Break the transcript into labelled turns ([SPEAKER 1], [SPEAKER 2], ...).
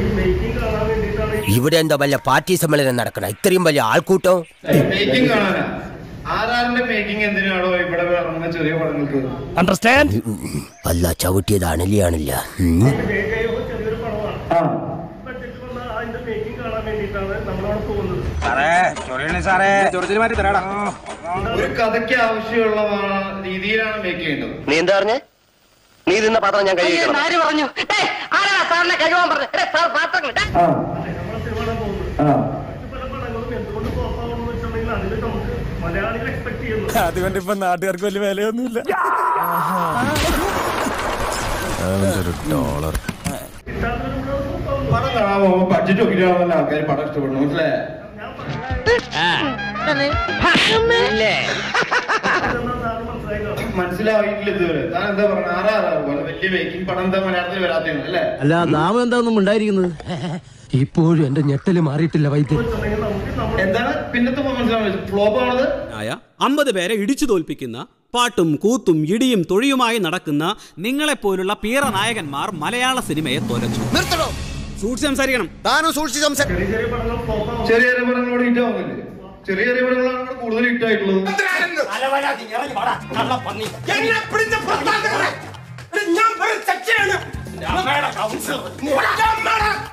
[SPEAKER 1] ഇവിടെ എന്താ വല്ല പാർട്ടി സമ്മേളനം നടക്കണം ഇത്രയും വലിയ ആൾക്കൂട്ടം
[SPEAKER 2] മേക്കിംഗ് കാണാനാ ആധാറിന്റെ മേക്കിംഗ് എന്തിനാണോ ഇവിടെ ഇറങ്ങുന്ന ചെറിയ പടങ്ങൾക്ക്
[SPEAKER 3] അണ്ടർസ്റ്റാൻഡ്
[SPEAKER 1] വല്ല ചവിട്ടിയത് അണലിയാണില്ല ഉം.
[SPEAKER 2] ആ ഒരു കഥയ്ക്ക് ആവശ്യമുള്ള രീതിയിലാണ് മേക്ക് ചെയ്യേണ്ടത്
[SPEAKER 4] നീ എന്താ പറഞ്ഞേ നീ തിന്ന പാത്രം ഞാൻ കഴിക്കണം
[SPEAKER 5] ആര് പറഞ്ഞു ഏയ്, ആരാ സാറിനെ കഴിവാൻ പറഞ്ഞു ഏയ്, സാർ പാത്രങ്ങൾ ഏയ്.
[SPEAKER 2] ആ ആ
[SPEAKER 3] അതുകൊണ്ട് ഇപ്പൊ നാട്ടുകാർക്ക് വലിയ വിലയൊന്നുമില്ല ഡോളർ
[SPEAKER 2] പടം കാണാൻ പോകുമ്പോ ബഡ്ജറ്റ് നോക്കിയിട്ടാണല്ലോ ആൾക്കാർ പടം ഇഷ്ടപ്പെടുന്നു മനസ്സിലായേ മനസ്സിലായിട്ടില്ല ഇതുവരെ താൻ എന്താ പറഞ്ഞ ആറാ പോലെ വലിയ മേക്കിംഗ് പടം എന്താ മലയാളത്തിൽ വരാത്തതാണ് അല്ലേ
[SPEAKER 6] അല്ല നാമം എന്താണെന്നും ഉണ്ടായിരിക്കുന്നത്
[SPEAKER 7] ഇപ്പോഴും എന്റെ ഞെട്ടല് മാറിയിട്ടില്ല വൈദ്യൻ
[SPEAKER 2] എന്താണ് പിന്നത്തെ മനസ്സിലാവുന്നത് ഫ്ലോപ്പ് ആണത്
[SPEAKER 8] ആയ അമ്പത് പേരെ ഇടിച്ചു തോൽപ്പിക്കുന്ന പാട്ടും കൂത്തും ഇടിയും തൊഴിയുമായി നടക്കുന്ന നിങ്ങളെപ്പോലുള്ള പീറ നായകന്മാർ മലയാള സിനിമയെ തോലച്ചു
[SPEAKER 9] നിർത്തണോ
[SPEAKER 8] സൂക്ഷിച്ച് സംസാരിക്കണം
[SPEAKER 9] താനും സൂക്ഷിച്ച് സംസാരിക്കും
[SPEAKER 2] ചെറിയ ചെറിയ പടങ്ങളോട് ഹിറ്റ് ആവുന്നില്ലേ ചെറിയ ചെറിയ പടങ്ങളാണ് കൂടുതൽ ഹിറ്റ് ആയിട്ടുള്ളത്
[SPEAKER 3] ഞാൻ